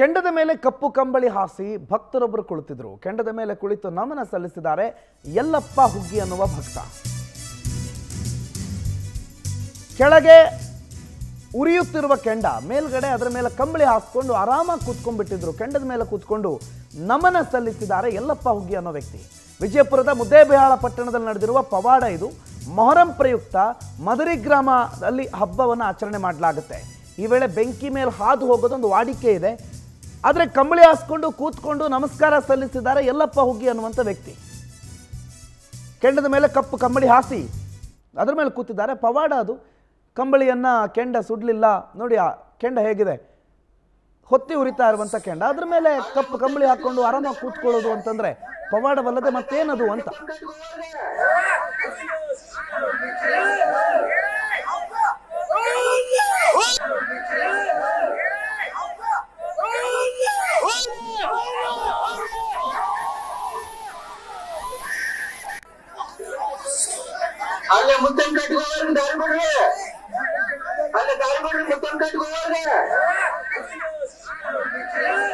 ಕೆಂಡದ ಮೇಲೆ ಕಪ್ಪು ಕಂಬಳಿ ಹಾಸಿ ಭಕ್ತರೊಬ್ಬರು ಕುಳಿತಿದ್ರು ಕೆಂಡದ ಮೇಲೆ ಕುಳಿತು ನಮನ ಸಲ್ಲಿಸಿದ್ದಾರೆ ಯಲ್ಲಪ್ಪ ಹುಗ್ಗಿ ಅನ್ನುವ ಭಕ್ತ ಕೆಳಗೆ ಉರಿಯುತ್ತಿರುವ ಕೆಂಡ ಮೇಲ್ಗಡೆ ಅದರ ಮೇಲೆ ಕಂಬಳಿ ಹಾಸ್ಕೊಂಡು ಆರಾಮಾಗಿ ಕೂತ್ಕೊಂಡ್ಬಿಟ್ಟಿದ್ರು ಕೆಂಡದ ಮೇಲೆ ಕೂತ್ಕೊಂಡು ನಮನ ಸಲ್ಲಿಸಿದ್ದಾರೆ ಯಲ್ಲಪ್ಪ ಹುಗ್ಗಿ ಅನ್ನೋ ವ್ಯಕ್ತಿ ವಿಜಯಪುರದ ಮುದ್ದೇಬಿಹಾಳ ಪಟ್ಟಣದಲ್ಲಿ ನಡೆದಿರುವ ಪವಾಡ ಇದು ಮೊಹರಂ ಪ್ರಯುಕ್ತ ಮದರಿ ಗ್ರಾಮದಲ್ಲಿ ಹಬ್ಬವನ್ನು ಆಚರಣೆ ಮಾಡಲಾಗುತ್ತೆ ಈ ವೇಳೆ ಬೆಂಕಿ ಮೇಲೆ ಹಾದು ಹೋಗೋದೊಂದು ವಾಡಿಕೆ ಇದೆ ಆದರೆ ಕಂಬಳಿ ಹಾಸ್ಕೊಂಡು ಕೂತ್ಕೊಂಡು ನಮಸ್ಕಾರ ಸಲ್ಲಿಸಿದ್ದಾರೆ ಯಲ್ಲಪ್ಪ ಹುಗ್ಗಿ ಅನ್ನುವಂಥ ವ್ಯಕ್ತಿ ಕೆಂಡದ ಮೇಲೆ ಕಪ್ಪು ಕಂಬಳಿ ಹಾಸಿ ಅದ್ರ ಮೇಲೆ ಕೂತಿದ್ದಾರೆ ಪವಾಡ ಅದು ಕಂಬಳಿಯನ್ನ ಕೆಂಡ ಸುಡ್ಲಿಲ್ಲ ನೋಡಿ ಆ ಕೆಂಡ ಹೇಗಿದೆ ಹೊತ್ತಿ ಉರಿತಾ ಇರುವಂತ ಕೆಂಡ ಅದ್ರ ಮೇಲೆ ಕಪ್ಪು ಕಂಬಳಿ ಹಾಕೊಂಡು ಆರಾಮಾಗಿ ಕೂತ್ಕೊಳ್ಳೋದು ಅಂತಂದ್ರೆ ಪವಾಡವಲ್ಲದೆ ಮತ್ತೇನದು ಅಂತ ಅಲ್ಲೇ ಮುತ್ತನ್ ಕಟ್ಕೋವರ್ಗ ದಾರಿ ಬಿಡ್ರಿ ಅಲ್ಲೇ ದಾರಿ ಬಿಡ್ರಿ ಮುತ್ತನ್ ಕಟ್ಕೋವರ್ಗ